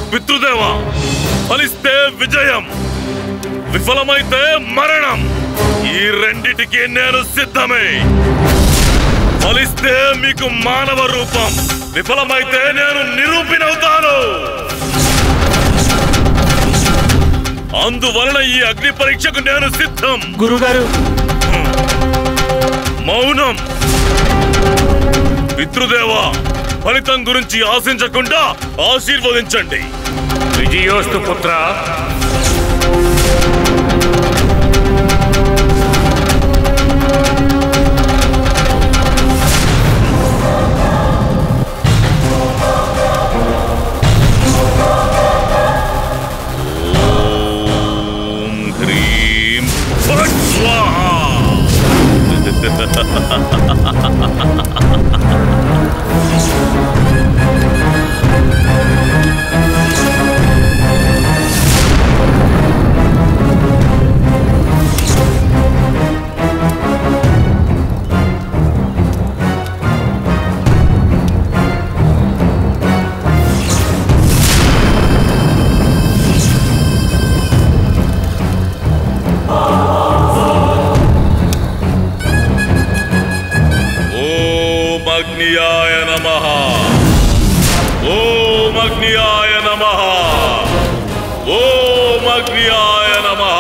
పితృదేవ ఫలిస్తే విజయం విఫలమైతే మరణం ఈ రెండిటికి నేను సిద్ధమే ఫలిస్తే మీకు మానవ రూపం విఫలమైతే నేను నిరూపినవుతాను అందువలన ఈ అగ్ని పరీక్షకు నేను సిద్ధం గురుగారు మౌనం పితృదేవా ఫలితం గురించి ఆశించకుండా ఆశీర్వదించండి విజయోస్తు పుత్ర ఓం హ్రీం ఫట్ స్వాహా ఓం అగ్నియాయ నమః ఓం అగ్నియాయ నమః ఓం అగ్నియాయ నమః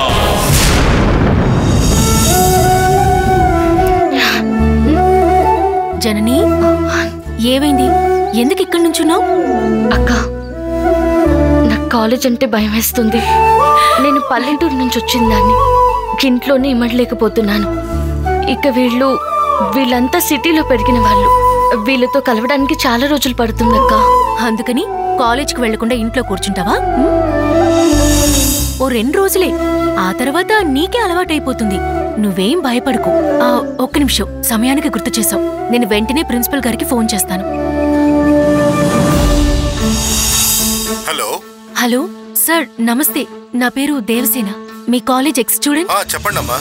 జనని ఏమైంది ఎందుకు ఇక్కడి నుంచున్నావు అక్క నాకు కాలేజ్ అంటే భయం వేస్తుంది నేను పల్లెటూరు నుంచి వచ్చిన దాన్ని ఇంట్లోనే ఇమ్మడలేకపోతున్నాను ఇక వీళ్ళు వీళ్ళంతా సిటీలో పెరిగిన వాళ్ళు వీళ్ళతో కలవడానికి చాలా రోజులు పడుతుందక్క అందుకని కాలేజ్కి వెళ్లకుండా ఇంట్లో కూర్చుంటావా ఉమ్? ఓ రెండు రోజులే ఆ తర్వాత నీకే అలవాటైపోతుంది నువ్వేం భయపడకు ఆ, ఒక్క నిమిషం సమయానికి గుర్తు చేసావు నేను వెంటనే ప్రిన్సిపల్ గారికి ఫోన్ చేస్తాను హలో హలో సార్ నమస్తే నా పేరు దేవసేన మీ కాలేజ్ ఎక్స్ స్టూడెంట్ ఆ, చెప్పండమ్మా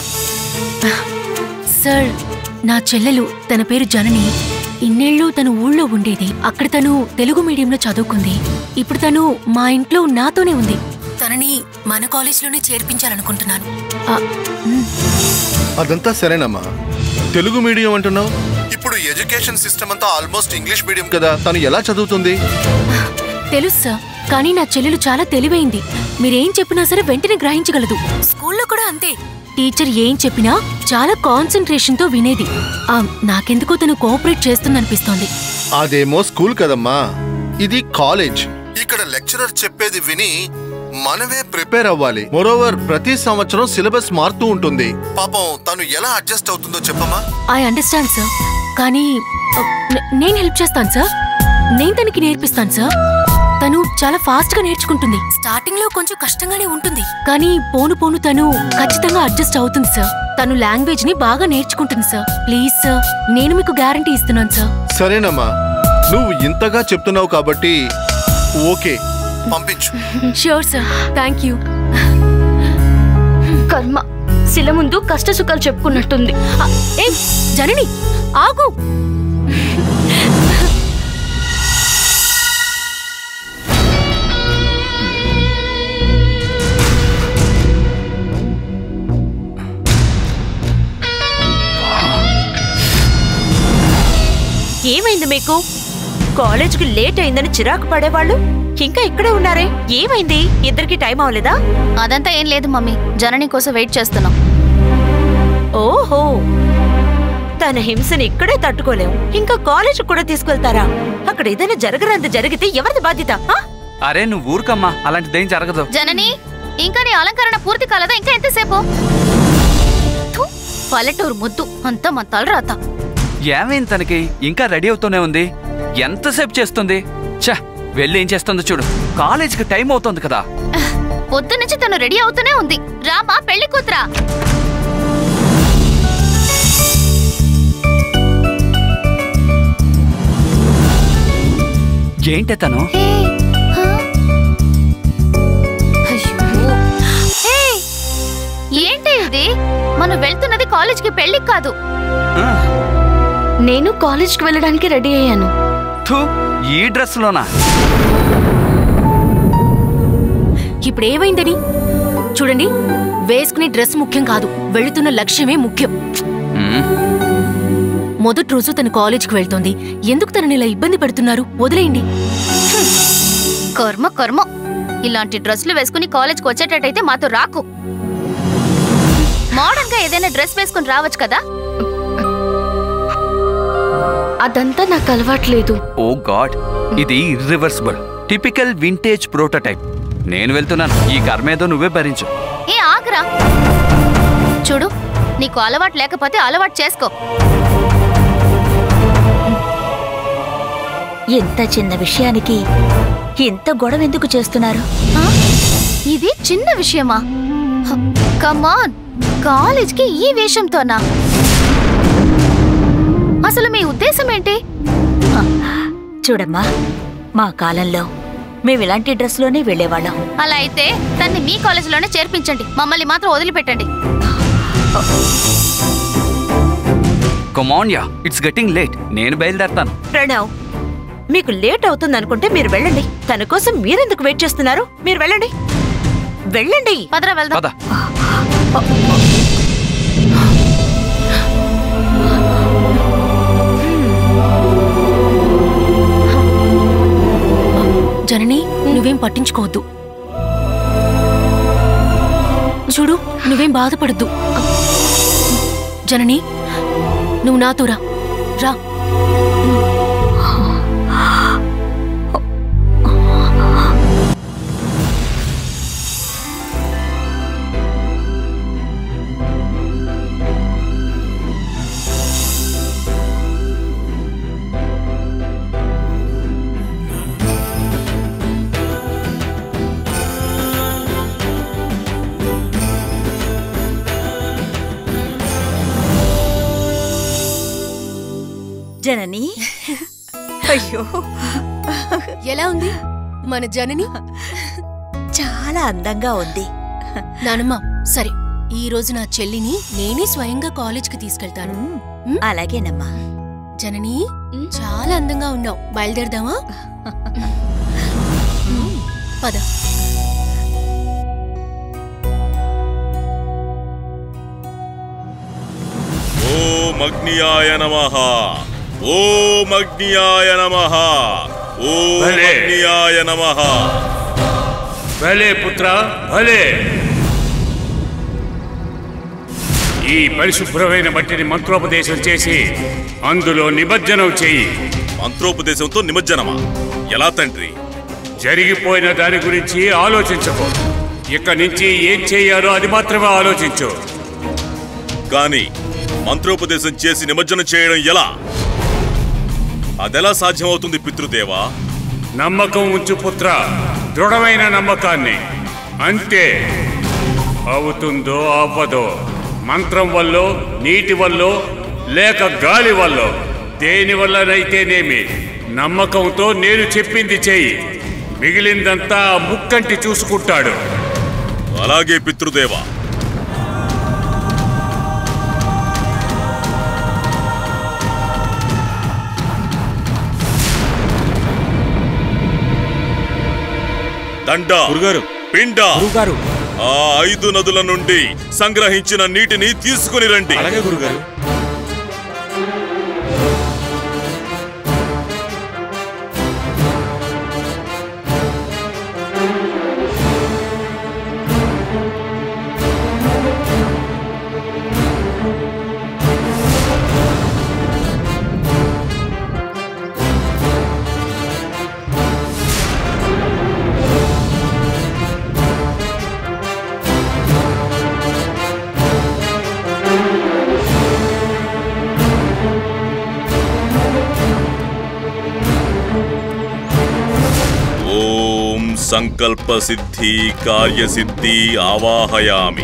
సార్ నా చెల్లెలు తన పేరు జనని ఇన్నేళ్ళు తను ఊళ్ళో ఉండేది అక్కడ తను తెలుగు మీడియంలో చదువుకుంది ఇప్పుడు తను మా ఇంట్లో నాతోనే ఉంది తనని మన కాలేజ్లోనే చేర్పించాలనుకుంటున్నాను ఆ, మ్, అదంతా సరేనమ్మా తెలుగు మీడియం అంటున్నావు ఇప్పుడు ఎడ్యుకేషన్ సిస్టమ్ అంతా ఆల్మోస్ట్ ఇంగ్లీష్ మీడియం కదా తను ఎలా చదువుతుంది తెలుసు సార్ కానీ నా చెల్లెలు చాలా తెలివైంది మీరేం చెప్పినా సరే వెంటనే గ్రహించగలదు స్కూల్లో కూడా అంతే టీచర్ ఏం చెప్పినా చాలా కాన్సన్ట్రేషన్ తో వినేది ఆ, నాకెందుకో తను కోఆపరేట్ చేస్తుందనిపిస్తోంది అదేమో స్కూల్ కదమ్మా ఇది కాలేజ్ ఇక్కడ లెక్చరర్ చెప్పేది విని మనమే ప్రిపేర్ అవ్వాలి మోరోవర్ ప్రతి సంవత్సరం సిలబస్ మారుతూ ఉంటుంది పాపం తను ఎలా అడ్జస్ట్ అవుతుందో చెప్పమ్మా ఐ అండర్స్టాండ్ సార్ కానీ ఆ, నే- నేను హెల్ప్ చేస్తాను సార్ నేను తనకి నేర్పిస్తాను సార్ తను చాలా ఫాస్ట్ గా నేర్చుకుంటుంది స్టార్టింగ్ లో కొంచెం కష్టంగానే ఉంటుంది కానీ పోను పోను తను ఖచ్చితంగా అడ్జస్ట్ అవుతుంది సార్ తను లాంగ్వేజ్ ని బాగా నేర్చుకుంటుంది సార్ ప్లీజ్ సార్ నేను మీకు గ్యారంటీ ఇస్తున్నాను సార్ సరేనమ్మా నువ్వు ఇంతగా చెప్తున్నావు కాబట్టి ఓకే పంపించు ష్యూర్ సార్ థ్యాంక్ యూ కర్మ శిల ముందు కష్ట సుఖాలు చెప్పుకున్నట్టుంది ఆ, ఏ జనని ఆగు ఏమైంది మీకు కాలేజ్కి లేట్ అయిందని చిరాకు పడేవాళ్ళు ఇంకా ఇక్కడే ఉన్నారే ఏమైంది ఇద్దరికి టైం అవ్వలేదా అదంతా ఏం లేదు మమ్మీ జనని కోసం వెయిట్ చేస్తున్నాం ఓహో తన హింసని ఇక్కడే తట్టుకోలేం ఇంకా కాలేజ్ కూడా తీసుకెళ్తారా అక్కడ ఏదైనా జరగరంది జరిగితే ఎవరిది బాధ్యత ఆ? అరే నువ్వు ఊరుకమ్మా అలాంటిదేం జరగదు జనని ఇంకా నీ అలంకరణ పూర్తి కాలేదా ఇంకా ఎంతసేపు థు, పల్లెటూరు ముద్దు అంతా మన తలరాత ఏమైంది తనకి ఇంకా రెడీ అవుతూనే ఉంది ఎంతసేపు చేస్తుంది ఛ వెళ్ళి ఏం చేస్తుందో చూడు కాలేజీకి టైం అవుతోంది కదా పొద్దు నుంచి తను రెడీ అవుతూనే ఉంది రామా పెళ్లి కూతురా ఏంటే తను హే, హా? అయ్యో. హే, ఏంటి ఇది మనం వెళ్తున్నది కాలేజ్కి పెళ్లికి కాదు ఆ, నేను కాలేజ్కి వెళ్ళడానికి రెడీ అయ్యాను థు, ఈ డ్రెస్లోనా ఇప్పుడు ఏమైందని చూడండి వేసుకునే డ్రెస్ ముఖ్యం కాదు వెళుతున్న లక్ష్యమే ముఖ్యం మ్మ్. మొదటి రోజు తన కాలేజ్కి వెళ్తోంది ఎందుకు తనని ఇలా ఇబ్బంది పెడుతున్నారు వదిలేయండి కర్మ కర్మ ఇలాంటి డ్రెస్సులు వేసుకుని కాలేజ్కి వచ్చేటట్టయితే మాతో రాకు మోడర్న్ గా ఏదైనా డ్రెస్ వేసుకుని రావచ్చు కదా అదంతా నాకు అలవాట్లేదు ఓ గాడ్ ఇది ఇర్రివర్సిబుల్ టిపికల్ వింటేజ్ ప్రోటోటైప్ నేను వెళ్తున్నాను ఈ కర్మేదో నువ్వే భరించు ఏ ఆగరా చూడు నీకు అలవాటు లేకపోతే అలవాటు చేసుకో ఇంత చిన్న విషయానికి ఇంత గొడవ ఎందుకు చేస్తున్నారు ఆ? ఇది చిన్న విషయమా కమాన్ కాలేజ్కి ఈ వేషంతోనా అసలు మీ ఉద్దేశం ఏంటి చూడమ్మా మా కాలంలో మేము ఇలాంటి డ్రెస్లోనే వెళ్ళేవాళ్ళం అలా అయితే తన్ని మీ కాలేజీలోనే చేర్పించండి మమ్మల్ని మాత్రం వదిలిపెట్టండి come on ya it's getting late నేను బయలుదేరతాను ప్రణవ్ మీకు లేట్ అవుతుంది అనుకుంటే మీరు వెళ్ళండి తన కోసం మీరెందుకు వెయిట్ చేస్తున్నారు మీరు వెళ్ళండి వెళ్ళండి పదరా వెళ్దాం పద జనని నువ్వేం పట్టించుకోవద్దు చూడు నువ్వేం బాధపడద్దు జనని నువ్వు నాతో రా రా జనని అయ్యో ఎలా ఉంది మన జనని చాలా అందంగా ఉంది నానమ్మ సరే ఈ రోజు నా చెల్లిని నేనే స్వయంగా కాలేజ్కి తీసుకెళ్తాను అలాగేనమ్మా జనని చాలా అందంగా ఉన్నావు బయలుదేరదామా పద ఓం అగ్నియాయ నమః ఓం అగ్నియాయ నమః ఓం భలే. అగ్నియాయ నమః భలే పుత్ర భలే ఈ పరిశుభ్రమైన మట్టిని మంత్రోపదేశం చేసి అందులో నిమజ్జనం చేయి మంత్రోపదేశంతో నిమజ్జనమా ఎలా తండ్రి జరిగిపోయిన దాని గురించి ఆలోచించకు ఇక నుంచి ఏం చేయాలో అది మాత్రమే ఆలోచించు కానీ మంత్రోపదేశం చేసి నిమజ్జనం చేయడం ఎలా అదెలా సాధ్యమవుతుంది పితృదేవా నమ్మకం ఉంచు పుత్ర దృఢమైన నమ్మకాన్ని అంతే అవుతుందో అవ్వదో మంత్రం వల్ల నీటి వల్ల లేక గాలి వల్ల దేని వల్లనైతేనేమి నమ్మకంతో నేను చెప్పింది చెయ్యి మిగిలిందంతా ఆ ముక్కంటి చూసుకుంటాడు అలాగే పితృదేవా దండ గురుగారు పిండ గురుగారు ఆ ఐదు నదుల నుండి సంగ్రహించిన నీటిని తీసుకుని రండి అలాగే గురుగారు ఓం సంకల్ప సిద్ధి కార్యసిద్ధి ఆవాహయామి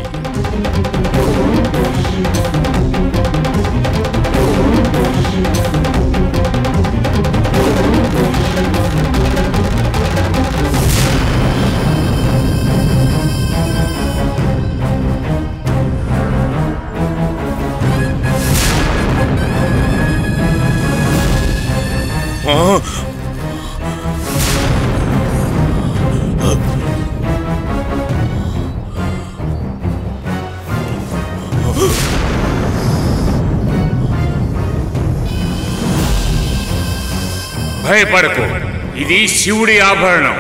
ఆ! భయపడకు ఇది శివుడి ఆభరణం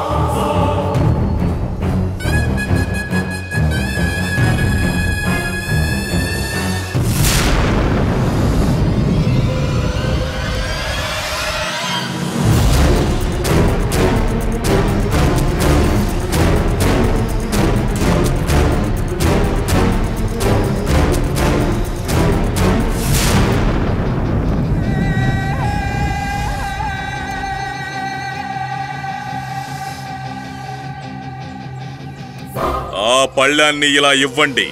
ఆ పళ్ళాన్ని ఇలా ఇవ్వండి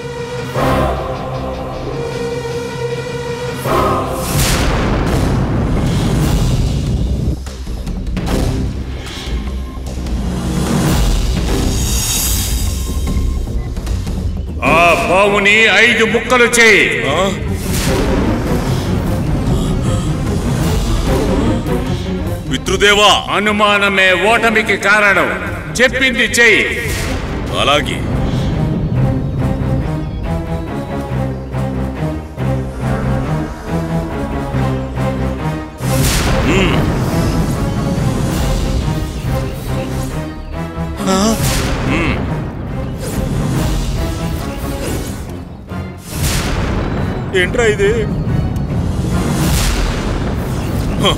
ఆ పావుని ఐదు ముక్కలు చేయి ఆ? పితృదేవా అనుమానమే ఓటమికి కారణం చెప్పింది చెయ్యి అలాగే మ్మ్. ఆ? మ్మ్. ఏంట్రా ఇది హ.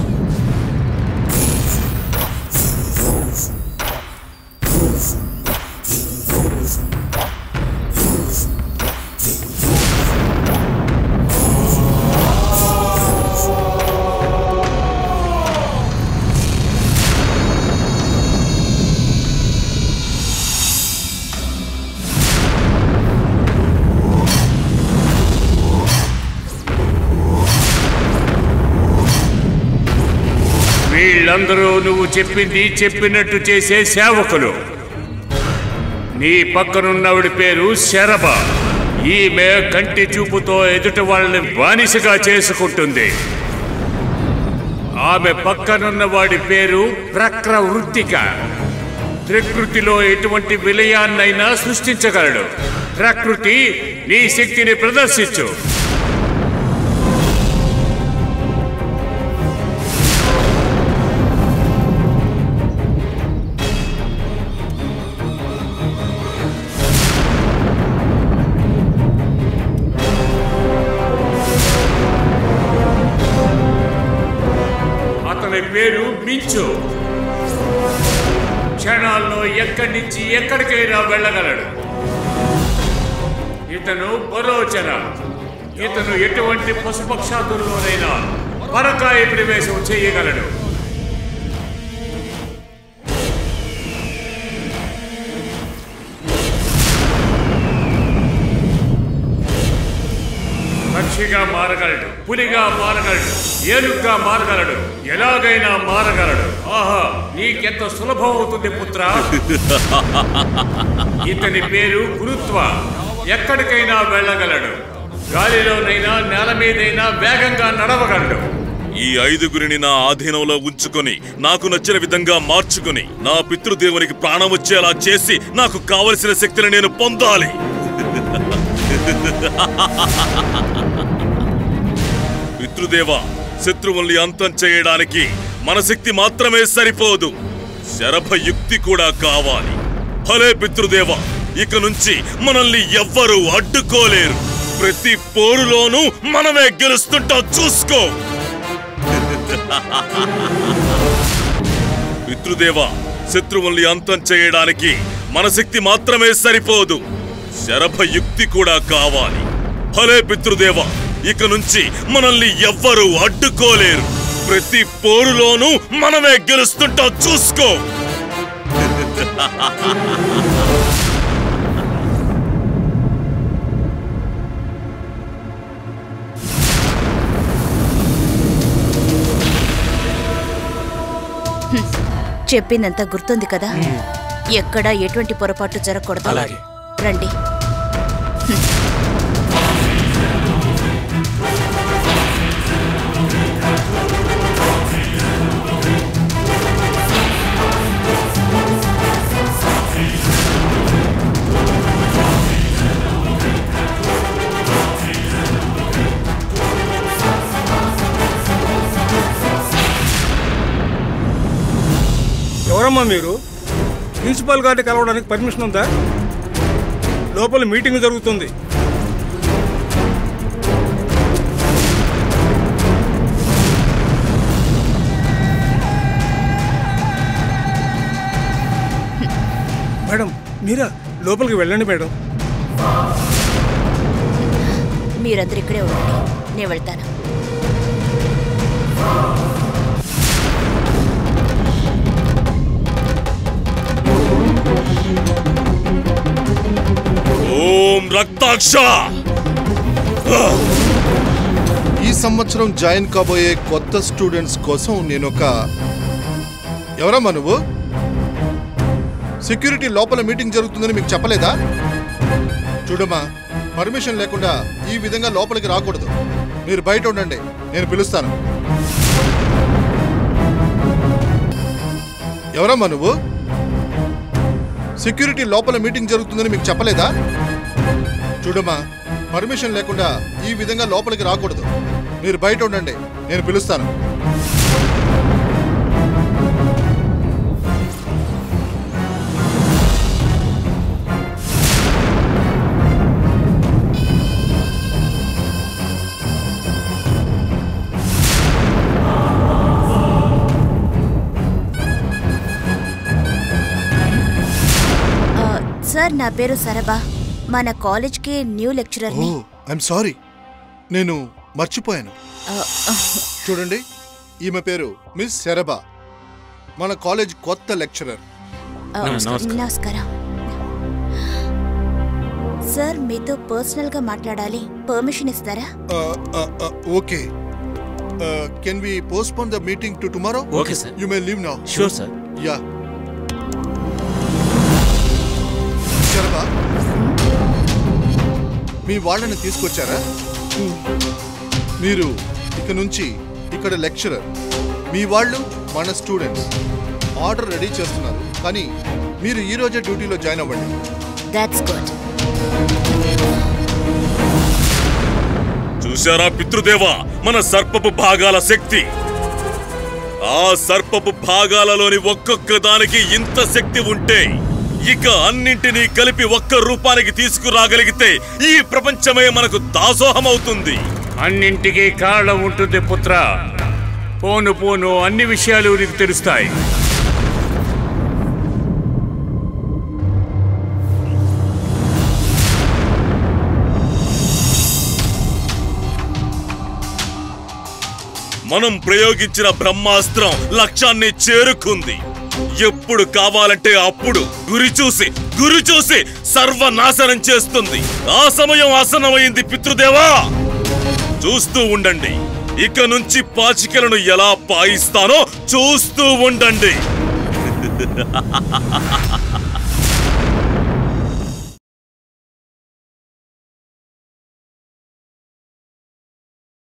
వీళ్ళందరూ నువ్వు చెప్పింది చెప్పినట్టు చేసే సేవకులు నీ పక్కనున్నవిడి పేరు శరభ ఈమె కంటి చూపుతో ఎదుటి వాళ్ళని బానిసగా చేసుకుంటుంది ఆమె పక్కనున్న వాడి పేరు ప్రక్రవృత్తిక ప్రకృతిలో ఎటువంటి విలయాన్నైనా సృష్టించగలడు ప్రకృతి నీ శక్తిని ప్రదర్శించు అతని పేరు మించు క్షణాల్లో ఎక్కడి నుంచి ఎక్కడికైనా వెళ్ళగలడు ఇతను బరోచన ఇతను ఎటువంటి పశుపక్షాదుల్లోనైనా పరకాయ ప్రవేశం చేయగలడు పక్షిగా మారగలడు పులిగా మారగలడు ఏనుగ్గా మారగలడు ఎలాగైనా మారగలడు ఆహా నీకెంత సులభం అవుతుంది పుత్ర ఇతని పేరు గురుత్వ ఎక్కడికైనా వెళ్ళగలడు గాలిలోనైనా నేల మీదైనా వేగంగా నడవగలడు ఈ ఐదుగురిని నా ఆధీనంలో ఉంచుకొని నాకు నచ్చిన విధంగా మార్చుకొని నా పితృదేవునికి ప్రాణం వచ్చేలా చేసి నాకు కావలసిన శక్తిని నేను పొందాలి పితృదేవ శత్రువుల్ని అంతం చేయడానికి మన శక్తి మాత్రమే సరిపోదు శరభ యుక్తి కూడా కావాలి హలే పితృదేవ ఇక నుంచి మనల్ని ఎవ్వరూ అడ్డుకోలేరు ప్రతి పోరులోనూ మనమే గెలుస్తుంటాం చూసుకో పితృదేవ శత్రువుల్ని అంతం చేయడానికి మన శక్తి మాత్రమే సరిపోదు శరభ యుక్తి కూడా కావాలి హలే పితృదేవ ఇక నుంచి మనల్ని ఎవ్వరూ అడ్డుకోలేరు ప్రతి పోరులోనూ మనమే గెలుస్తుంటాం చూసుకో చెప్పిందంత గుర్తుంది కదా ఎక్కడ ఎటువంటి పొరపాటు జరగకూడదు అలాగే. రండి ఎవరమ్మా మీరు ప్రిన్సిపాల్ గారిని కలవడానికి పర్మిషన్ ఉందా లోపల మీటింగ్ జరుగుతుంది మేడం మీరా లోపలికి వెళ్ళండి మేడం మీరందరూ ఇక్కడే ఉండండి నేను వెళ్తాను ఓం రక్తాక్ష ఈ సంవత్సరం జాయిన్ కాబోయే కొత్త స్టూడెంట్స్ కోసం నేను ఒక ఎవరమ్మా నువ్వు సెక్యూరిటీ లోపల మీటింగ్ జరుగుతుందని మీకు చెప్పలేదా చూడమ్మా పర్మిషన్ లేకుండా ఈ విధంగా లోపలికి రాకూడదు మీరు బయట ఉండండి నేను పిలుస్తాను ఎవరమ్మా నువ్వు సెక్యూరిటీ లోపల మీటింగ్ జరుగుతుందని మీకు చెప్పలేదా చూడమ్మా పర్మిషన్ లేకుండా ఈ విధంగా లోపలికి రాకూడదు మీరు బయట ఉండండి నేను పిలుస్తాను ఆ, సార్ నా పేరు సరబా మన కాలేజ్కి న్యూ ఓ లెక్చరర్ని ఐఎమ్ సారీ నేను మర్చిపోయాను ఆ, ఆ, చూడండి ఈమె పేరు మిస్ శరబా మన కాలేజ్ కొత్త లెక్చరర్ ఆ, నమస్కారం సార్ మీతో పర్సనల్ గా మాట్లాడాలి పర్మిషన్ ఇస్తారా okay can we postpone the meeting to tomorrow okay sir you may leave now sure sir ya Sharaba మీ వాళ్ళని తీసుకొచ్చారా మీరు ఇక నుంచి ఇక్కడ లెక్చరర్ మీ వాళ్ళు మన స్టూడెంట్స్ ఆర్డర్ రెడీ చేస్తున్నారు కానీ మీరు ఈ రోజే డ్యూటీలో జాయిన్ అవ్వండి దాట్స్ గుడ్ చూశారా పితృదేవా మన సర్పపు భాగాల శక్తి ఆ సర్పపు భాగాలలోని ఒక్కొక్క దానికి ఇంత శక్తి ఉంటే ఇక అన్నింటినీ కలిపి ఒక్క రూపానికి తీసుకురాగలిగితే ఈ ప్రపంచమే మనకు దాసోహమవుతుంది అన్నింటికీ కారణం ఉంటుంది పుత్ర పోను పోను అన్ని విషయాలు నీకు తెలుస్తాయి మనం ప్రయోగించిన బ్రహ్మాస్త్రం లక్ష్యాన్ని చేరుకుంది ఎప్పుడు కావాలంటే అప్పుడు గురి చూసి గురి చూసి సర్వనాశనం చేస్తుంది ఆ సమయం ఆసనమైంది పితృదేవా చూస్తూ ఉండండి ఇక నుంచి పాచికలను ఎలా పాయిస్తానో చూస్తూ ఉండండి